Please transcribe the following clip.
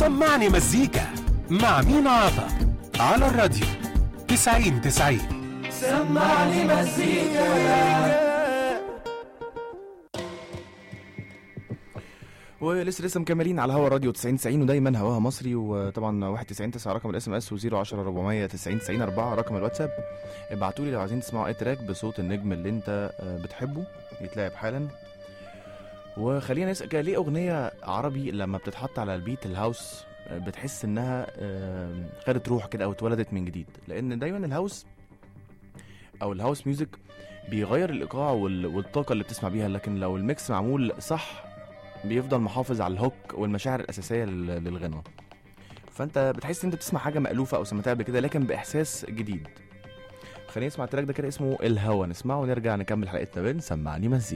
سمعني مزيكا مع مين عطا على الراديو 90 90 سمعني مزيكا ولسه لسه مكملين على هوا راديو 90 90 ودايما هواها مصري وطبعا 91 9 رقم الاس ام اس و010 400 90 90 4 رقم الواتساب ابعتوا لي لو عايزين تسمعوا اي تراك بصوت النجم اللي انت آه، بتحبه يتلعب حالا وخلينا نسال كده ليه اغنيه عربي لما بتتحط على البيت الهاوس آه، بتحس انها آه، خدت روح كده او اتولدت من جديد لان دايما الهاوس او الهاوس ميوزك بيغير الايقاع وال- والطاقه اللي بتسمع بيها لكن لو الميكس معمول صح بيفضل محافظ على الهوك والمشاعر الاساسيه لل- للغنوه فانت بتحس ان انت بتسمع حاجه مالوفه او سمعتها قبل كده لكن باحساس جديد خلينا نسمع التراك ده كده اسمه الهوى نسمعه ونرجع نكمل حلقتنا بين سمعني مزيكا